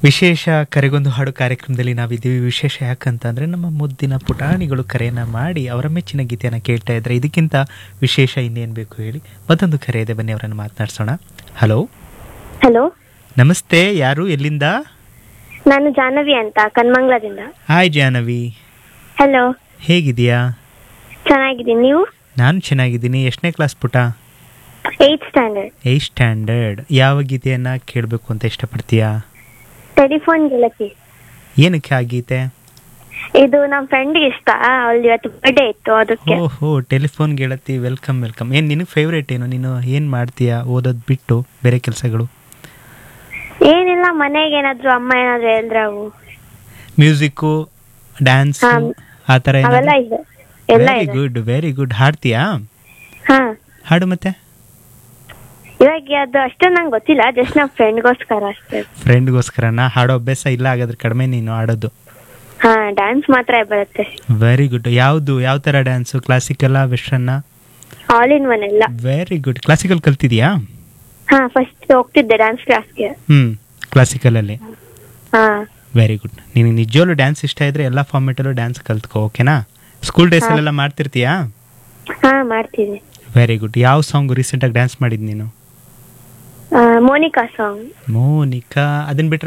ವಿಶೇಷ ಕರೆಗೊಂದು ಹಾಡು ಕಾರ್ಯಕ್ರಮದಲ್ಲಿ ನಾವಿದ್ದೀವಿ ವಿಶೇಷ ಯಾಕಂತಂದ್ರೆ ನಮ್ಮ ಮುದ್ದಿನ ಪುಟಾಣಿಗಳು ಕರೆಯನ್ನ ಮಾಡಿ ಅವರ ಮೆಚ್ಚಿನ ಗೀತೆಯನ್ನು ಕೇಳ್ತಾ ಇದ್ರೆ ಇದಕ್ಕಿಂತ ವಿಶೇಷ ಇನ್ನೇನು ಬೇಕು ಹೇಳಿ ಮತ್ತೊಂದು ಕರೆ ಇದೆ ಬನ್ನಿ ಅವರನ್ನು ಮಾತನಾಡ್ಸೋಣ ಹಲೋ ಹಲೋ ನಮಸ್ತೆ ಯಾರು ಎಲ್ಲಿಂದ ನಾನು ಜಾಹ್ನವಿ ಅಂತ ಕನ್ಮಂಗ್ಲದಿಂದ ಹಾಯ್ ಜಾಹ್ನವಿ ಹಲೋ ಹೇಗಿದೆಯಾ ಚೆನ್ನಾಗಿದ್ದೀನಿ ನೀವು ನಾನು ಚೆನ್ನಾಗಿದ್ದೀನಿ ಎಷ್ಟನೇ ಕ್ಲಾಸ್ ಪುಟ ಏಯ್ತ್ ಸ್ಟ್ಯಾಂಡರ್ಡ್ ಏಟ್ ಸ್ಟ್ಯಾಂಡರ್ಡ್ ಯಾವ ಗೀತೆಯನ್ನ ಕೇಳಬೇಕು ಅಂತ ಇಷ್ಟಪಡ್ತೀಯಾ ಟೆಲಿಫೋನ್ ಗೆಳತಿ ಏನಕ್ಕೆ ಆ ಗೀತೆ ಇದು ನಮ್ಮ ಫ್ರೆಂಡ್ಗೆ ಇಷ್ಟ ಅವಳು ಇವತ್ತು ಬರ್ಡೇ ಇತ್ತು ಅದಕ್ಕೆ ಓಹೋ ಟೆಲಿಫೋನ್ ಗೆಳತಿ ವೆಲ್ಕಮ್ ವೆಲ್ಕಮ್ ಏನು ನಿನಗೆ ಫೇವ್ರೇಟ್ ಏನು ನೀನು ಏನು ಮಾಡ್ತೀಯಾ ಓದೋದು ಬಿಟ್ಟು ಬೇರೆ ಕೆಲಸಗಳು ಏನಿಲ್ಲ ಮನೆಗೆ ಏನಾದ್ರು ಅಮ್ಮ ಏನಾದ್ರು ಹೇಳಿದ್ರೆ ಅವು ಮ್ಯೂಸಿಕ್ಕು ಡ್ಯಾನ್ಸ್ ಹಾ. ಆ ಥರ ಅವೆಲ್ಲ ಇದೆ ಎಲ್ಲ ವೆರಿ ಇದೆ ಗುಡ್ ವೆರಿ ಗುಡ್ ಹಾಡ್ತೀಯಾ ಹಾ ಹಾಡು ಮತ್ತೆ ಇವಾಗ ಅದು ಅಷ್ಟು ನಂಗೆ ಗೊತ್ತಿಲ್ಲ ಜಸ್ಟ್ ನಮ್ಮ ಫ್ರೆಂಡ್ಗೋಸ್ಕರ ಅಷ್ಟೇ ಫ್ರೆಂಡ್ಗೋಸ್ಕರನ ಹಾಡೋ ಅಭ್ಯಾಸ ಇಲ್ಲ ಹಾಗಾದ್ರೆ ಕಡಿಮೆ ನೀನು ಆಡೋದು ಹಾ ಡ್ಯಾನ್ಸ್ ಮಾತ್ರ ಬರುತ್ತೆ ವೆರಿ ಗುಡ್ ಯಾವುದು ಯಾವ ಥರ ಡ್ಯಾನ್ಸು ಕ್ಲಾಸಿಕಲ್ಲ ವೆಸ್ಟರ್ನ ಆಲ್ ಇನ್ ಒನ್ ಎಲ್ಲ ವೆರಿ ಗುಡ್ ಕ್ಲಾಸಿಕಲ್ ಕಲ್ತಿದ್ಯಾ ಹಾ ಫಸ್ಟ್ ಹೋಗ್ತಿದ್ದೆ ಡ್ಯಾನ್ಸ್ ಕ್ಲಾಸ್ಗೆ ಹ್ಞೂ ಕ್ಲಾಸಿಕಲಲ್ಲಿ ಹಾ ವೆರಿ ಗುಡ್ ನಿನಗೆ ನಿಜವಾಗ್ಲೂ ಡ್ಯಾನ್ಸ್ ಇಷ್ಟ ಇದ್ರೆ ಎಲ್ಲ ಫಾರ್ಮೆಟಲ್ಲೂ ಡ್ಯಾನ್ಸ್ ಕಲ್ತ್ಕೋ ಓಕೆನಾ ಸ್ಕೂಲ್ ಡೇಸಲ್ಲೆಲ್ಲ ಮಾಡ್ತಿರ್ತೀಯಾ ಹಾ ಮಾಡ್ತೀನಿ ವೆರಿ ಗುಡ್ ಯಾವ ಸಾಂಗ್ ರೀಸೆಂಟಾಗಿ ಡ್ಯಾನ್ಸ್ ಮಾಡಿದ್ ನೀನು ಆ, ಮೋನಿಕಾ ಸಾಂಗ್ ಮೋನಿಕಾ ಅದನ್ನ ಬಿಟ್ರೆ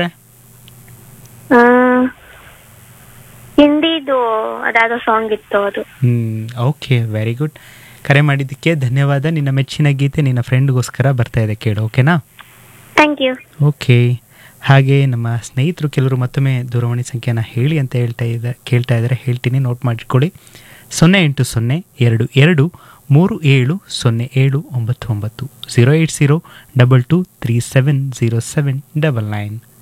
ಹಿಂದಿದು ಅದಾದೋ ಸಾಂಗ್ ಇತ್ತು ಅದು ಹ್ಮ್ ಓಕೆ ವೆರಿ ಗುಡ್ ಕರೆ ಮಾಡಿದ್ದಕ್ಕೆ ಧನ್ಯವಾದ ನಿನ್ನ ಮೆಚ್ಚಿನ ಗೀತೆ ನಿನ್ನ ಫ್ರೆಂಡ್ಗೋಸ್ಕರ ಬರ್ತಾ ಇದೆ ಕೇಳು ಓಕೆನಾ ಥ್ಯಾಂಕ್ ಯು ಓಕೆ ಹಾಗೆ ನಮ್ಮ ಸ್ನೇಹಿತರು ಕೆಲವರು ಮತ್ತೊಮ್ಮೆ ದೂರವಾಣಿ ಸಂಖ್ಯೆನ ಹೇಳಿ ಅಂತ ಹೇಳ್ತಾ ಇದ್ದ ಕೇಳ್ತಾ ಇದ್ದಾರೆ ಹೇಳ್ತೀನಿ ನೋಟ್ ಮಾಡಿಕೊಳ್ಳಿ ಸೊನ್ನೆ ಎಂಟು ಸೊನ್ನೆ ಎರಡು ಎರಡು ಮೂರು ಏಳು ಸೊನ್ನೆ ಏಳು ಒಂಬತ್ತು ಒಂಬತ್ತು zero eight zero double two three seven zero seven double nine